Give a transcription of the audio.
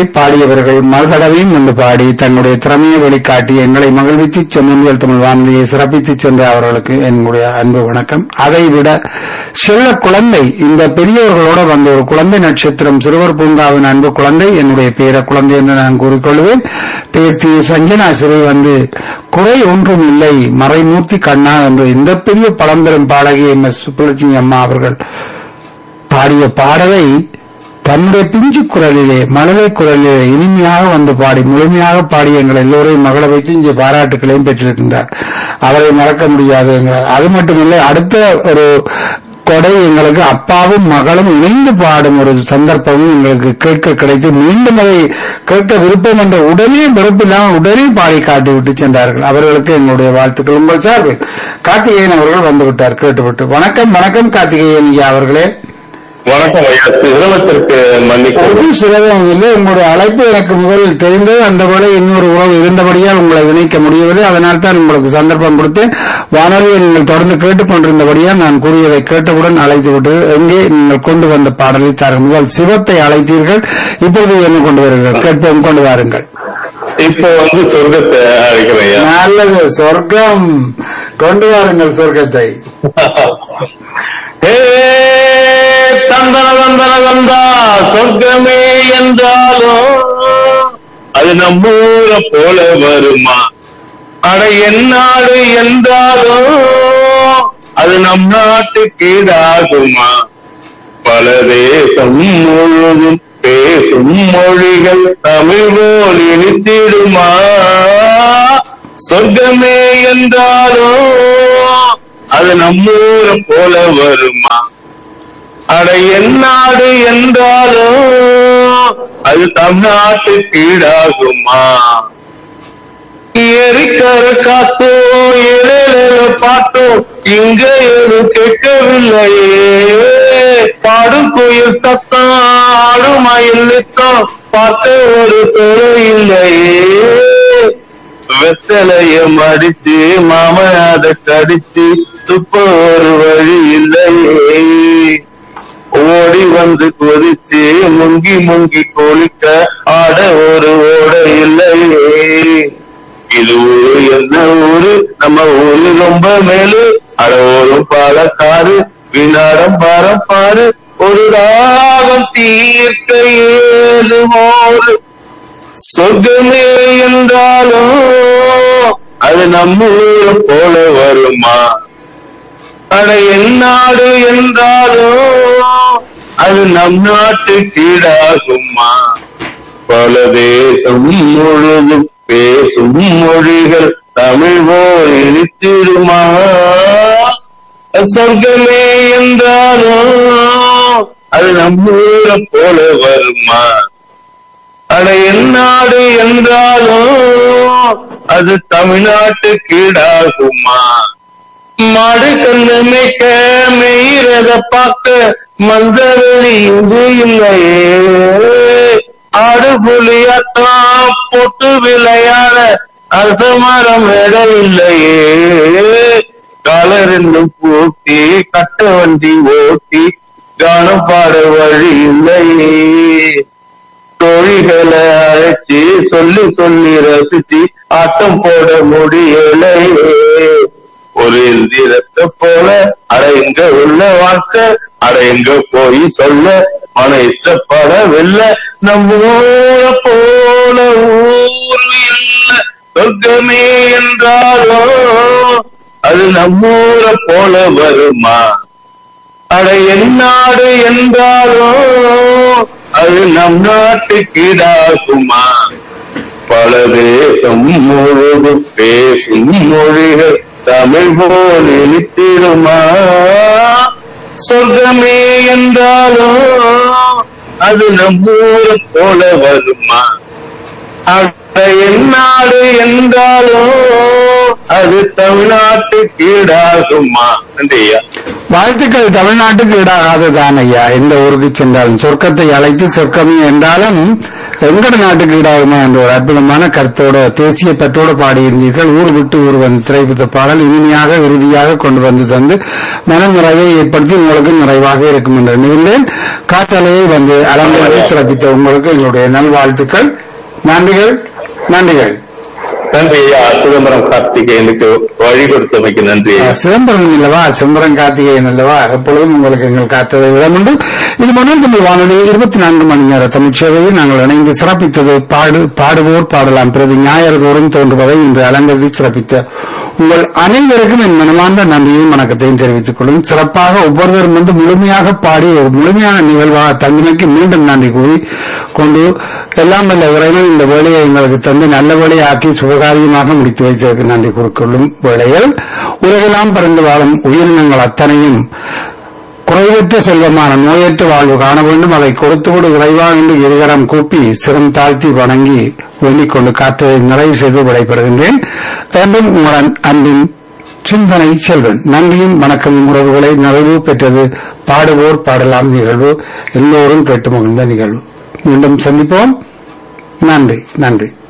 பாடியவர்கள் மறுதடவையும் வந்து பாடி தன்னுடைய திறமையை வெளிக்காட்டி எங்களை மகிழ்வித்து சொன்னீர்கள் தமிழ் வானொலியை சிறப்பித்து சென்ற அவர்களுக்கு என்னுடைய அன்பு வணக்கம் அதை விட செல்ல குழந்தை இந்த பெரியவர்களோட வந்த ஒரு குழந்தை நட்சத்திரம் சிறுவர் பூங்காவின் அன்பு குழந்தை என்னுடைய பேர குழந்தை என்று நான் கூறிக்கொள்வேன் பேத்தி சஞ்சனா சிறை வந்து குறை ஒன்றும் இல்லை மறைமூர்த்தி கண்ணா என்று இந்த பெரிய பழம்பெரும் பாடகி எம் எஸ் சுப்புலட்சுமி அம்மா அவர்கள் பாடிய பாடலை தன்னுடைய பிஞ்சு குரலிலே மழலை குரலிலே இனிமையாக வந்து பாடி முழுமையாக பாடி எங்கள் எல்லோரையும் மகள வைத்து இங்கே பாராட்டுகளையும் பெற்றிருக்கின்றார் அவரை மறக்க முடியாது எங்கள் அது மட்டுமில்லை அடுத்த ஒரு கொடை எங்களுக்கு அப்பாவும் மகளும் இணைந்து பாடும் ஒரு சந்தர்ப்பமும் எங்களுக்கு கேட்க கிடைத்து மீண்டும் அதை கேட்க விருப்பம் என்ற உடனே விருப்பில்லாமல் உடனே பாடி காட்டிவிட்டு சென்றார்கள் அவர்களுக்கு எங்களுடைய வாழ்த்துக்கள் உங்கள் சார்பில் கார்த்திகேயன் அவர்கள் வந்துவிட்டார் கேட்டுவிட்டு வணக்கம் வணக்கம் கார்த்திகேயன் ஐயா அவர்களே வணக்கம் ஐயா சிரமத்திற்கு மன்னிக்கவும் ஒரு சிரமம் இல்லை உங்களுடைய அழைப்பு எனக்கு முதலில் தெரிந்தது அந்த வேளை இன்னொரு உறவு இருந்தபடியால் உங்களை இணைக்க முடியவில்லை அதனால் தான் உங்களுக்கு சந்தர்ப்பம் கொடுத்தேன் வானொலியை நீங்கள் தொடர்ந்து கேட்டுக்கொண்டிருந்தபடியால் நான் கூறியதை கேட்டவுடன் அழைத்து விட்டு எங்கே நீங்கள் கொண்டு வந்த பாடலை தாருங்கள் முதல் சிவத்தை அழைத்தீர்கள் இப்பொழுது என்ன கொண்டு வருகிறீர்கள் கேட்போம் கொண்டு வாருங்கள் இப்போ வந்து சொர்க்கத்தை அழைக்கிறேன் ஐயா நல்லது சொர்க்கம் கொண்டு வாருங்கள் சொர்க்கத்தை ஏ, தந்தன தந்தன தந்தா சொர்க்கமே என்றாலும் அது நம்மூர போல வருமா அட என்னாடு என்றாலும் அது நம் நாட்டுக்கு ஈடாகுமா பல தேசம் முழுதும் பேசும் மொழிகள் தமிழ் போல் இனித்திடுமா சொர்க்கமே என்றாலும் அது நம்மூர போல வருமா அட என்னாடு என்றாலும் அது தமிழ்நாட்டுக்கு ஈடாகுமா எரிக்கர காத்தோ எழல பாட்டோ இங்க எதுவும் கேட்கவில்லையே பாடும் கோயில் சத்தம் ஆடும் மயில் நிற்கும் பார்க்க ஒரு சொல் இல்லையே வெத்தலைய மடிச்சு மாமன் அதை கடிச்சு துப்ப ஒரு வழி இல்லையே ஓடி வந்து கொதிச்சு முங்கி முங்கி கொளிக்க ஆட ஒரு ஓட இல்லையே இது ஊரு என்ன ஊரு நம்ம ஊரு ரொம்ப மேலு அட ஓடும் பாலக்காரு வினாடம் பாரம் பாரு ஒரு ராகம் தீர்க்க ஏழு மோடு சொர்க்கமே என்றாலும் அது நம்ம ஊரை போல வருமா அட எந்நாடு என்றாலும் அது நம் நாட்டு கீழாகுமா பல தேசம் முழுதும் பேசும் மொழிகள் தமிழ் போல் இனித்திடுமா சொர்க்கமே என்றாலும் அது நம்ம ஊரை போல வருமா அட எந்நாடு என்றாலும் அது தமிழ்நாட்டு கீழாகுமா மாடு கண்ணு மேய்க்க மெய்றத பார்க்க மந்தவெளி இங்கு இல்லையே ஆடு புலியாட்டம் போட்டு விளையாட அரச மரம் இடம் இல்லையே காலரெண்டும் பூட்டி கட்ட வண்டி ஓட்டி கானம் பாட வழி இல்லையே தோழிகளை அழைச்சி சொல்லி சொல்லி ரசிச்சு ஆட்டம் போட முடியலையே ஒரு எந்திரத்தை போல அட எங்க உள்ள வாழ்க்கை அட எங்க போய் சொல்ல மன இஷ்டப்படவில்லை நம்ம ஊரை போல ஊர் இல்ல சொர்க்கமே என்றாலும் அது நம்ம ஊரை போல வருமா அட எந்நாடு என்றாலும் அது நம் நாட்டுக்கு ஈடாகுமா பல தேசம் முழுதும் பேசும் மொழிகள் தமிழ் போல் இனித்திடுமா சொர்க்கமே என்றாலும் அது நம்ம ஊரை போல வருமா அட எந்நாடு என்றாலும் அது தமிழ்நாட்டுக்கு ஈடாகுமா நன்றியா வாழ்த்துக்கள் தமிழ்நாட்டுக்கு ஈடாகாததான் ஐயா எந்த ஊருக்கு சென்றாலும் சொர்க்கத்தை அழைத்து சொர்க்கமே என்றாலும் எங்கட நாட்டுக்கு ஈடாகுமா என்ற ஒரு அற்புதமான கருத்தோட தேசிய பற்றோடு பாடியிருந்தீர்கள் ஊர் விட்டு ஊர் வந்து திரைப்பட பாடல் இனிமையாக இறுதியாக கொண்டு வந்து தந்து மன நிறைவை ஏற்படுத்தி உங்களுக்கு நிறைவாக இருக்கும் என்று நினைந்தேன் காற்றாலையை வந்து அலங்கரித்து சிறப்பித்த உங்களுக்கு எங்களுடைய நல்வாழ்த்துக்கள் நன்றிகள் நன்றிகள் நன்றி ஐயா சிதம்பரம் கார்த்திகேயனுக்கு வழி கொடுத்தமைக்கு நன்றி ஐயா. சிதம்பரம் அல்லவா சிதம்பரம் கார்த்திகேயன் அல்லவா எப்பொழுதும் உங்களுக்கு எங்கள் காத்ததை விடமுண்டு இது மனம் தமிழ் வானொலி இருபத்தி நான்கு மணி நேர தமிழ் சேவையில் நாங்கள் இணைந்து சிறப்பித்தது பாடு பாடுவோர் பாடலாம் பிரதி ஞாயிறு தோறும் தோன்றுவதை இன்று அலங்கரித்து சிறப்பித்த உங்கள் அனைவருக்கும் என் மனமார்ந்த நன்றியையும் வணக்கத்தையும் தெரிவித்துக் கொள்ளும் சிறப்பாக ஒவ்வொருவரும் வந்து முழுமையாக பாடி ஒரு முழுமையான நிகழ்வாக தங்கிமைக்கு மீண்டும் நன்றி கூறி கொண்டு எல்லாம் வல்ல இறைவன் இந்த வேலையை எங்களுக்கு தந்து நல்ல வேலையாக்கி சுபகாரியமாக முடித்து வைத்ததற்கு நன்றி கூறிக்கொள்ளும் வேளையில் உலகெல்லாம் பறந்து வாழும் உயிரினங்கள் அத்தனையும் குறைவற்ற செல்வமான நோயற்ற வாழ்வு காண வேண்டும் அதை கொடுத்துவிடு இறைவா என்று இருகரம் கூப்பி சிரம் தாழ்த்தி வணங்கி வேண்டிக் கொண்டு காற்றதை நிறைவு செய்து விடைபெறுகின்றேன் மீண்டும் உங்களுடன் அன்பின் சிந்தனை செல்வன் நன்றியும் வணக்கமும் உறவுகளை நிறைவு பெற்றது பாடுவோர் பாடலாம் நிகழ்வு எல்லோரும் கேட்டு மகிழ்ந்த நிகழ்வு மீண்டும் சந்திப்போம் நன்றி நன்றி